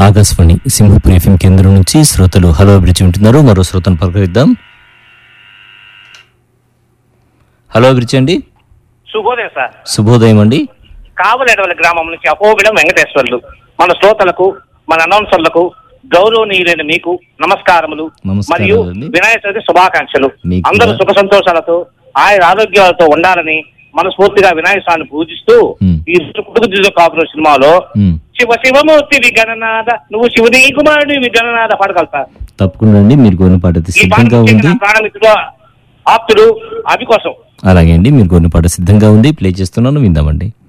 Akashvani Simhapuri FM కేంద్రం నుంచి శ్రోతలు హలో అభిరుచి ఉంటున్నారు మరో శ్రోతను పలకరిద్దాం హలో అభిరుచి అండి శుభోదయం సార్ శుభోదయం అండి కావలేడవల గ్రామం నుంచి అపోబిడం వెంకటేశ్వర్లు మన శ్రోతలకు మన అనౌన్సర్లకు గౌరవనీయులైన మీకు నమస్కారములు నమస్కారాలు మరియు అండి. వినాయక చవితి శుభాకాంక్షలు మీకు అందరూ కూడా. సుఖ సంతోషాలతో ఆయన ఆరోగ్యాలతో ఉండాలని మనస్ఫూర్తిగా వినాయక స్వామిని పూజిస్తూ మ్. ఈ కుటుంబ కాపురం సినిమాలో మ్, శివ శివమూర్తి విగణనాథ నువ్వు శివుని కుమారుడి విగణనాథ పాడగలుగుతా తప్పకుండా అండి మీరు కోరిన పాట అయితే ఈ పాట సిద్ధంగా ముఖ్యంగా ఉంది నా ప్రాణమిత్రుడు ఆప్తుడు అభి కోసం అలాగే అండి మీరు కోరిన పాట సిద్ధంగా ఉంది ప్లే చేస్తున్నాను విందామండి